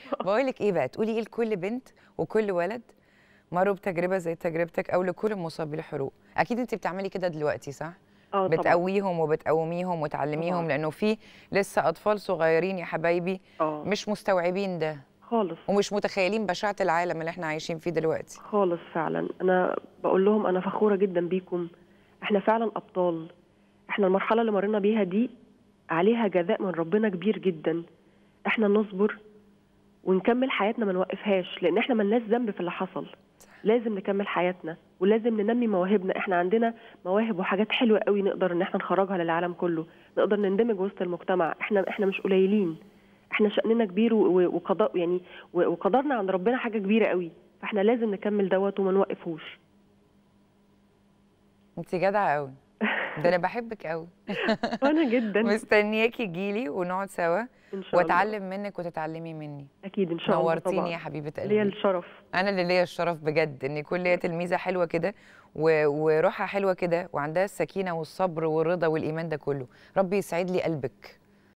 بقول لك ايه بقى تقولي ايه لكل بنت وكل ولد مروا بتجربه زي تجربتك او لكل مصاب بالحروق اكيد انت بتعملي كده دلوقتي صح اه طبعا بتقويهم وبتقوميهم وتعلميهم طبعاً. لانه في لسه اطفال صغيرين يا حبايبي اه مش مستوعبين ده خالص ومش متخيلين بشاعه العالم اللي احنا عايشين فيه دلوقتي خالص فعلا انا بقول لهم انا فخوره جدا بيكم احنا فعلا ابطال احنا المرحله اللي مرينا بيها دي عليها جزاء من ربنا كبير جدا احنا نصبر ونكمل حياتنا ما نوقفهاش لان احنا ملناش ذنب في اللي حصل لازم نكمل حياتنا ولازم ننمي مواهبنا احنا عندنا مواهب وحاجات حلوه قوي نقدر ان احنا نخرجها للعالم كله نقدر نندمج وسط المجتمع احنا احنا مش قليلين احنا شأننا كبير و- و- وقضاء يعني و- وقدرنا عند ربنا حاجه كبيره قوي فاحنا لازم نكمل دوت وما نوقفوش انت جدعه قوي ده انا بحبك قوي وانا جدا مستنياكي تجيلي ونقعد سوا ان شاء الله واتعلم منك وتتعلمي مني اكيد ان شاء الله نورتيني طبعا يا حبيبه ليا قلبي الشرف انا اللي ليا الشرف بجد ان يكون ليا تلميذه حلوه كده و- وروحها حلوه كده وعندها السكينه والصبر والرضا والايمان ده كله ربي يسعد لي قلبك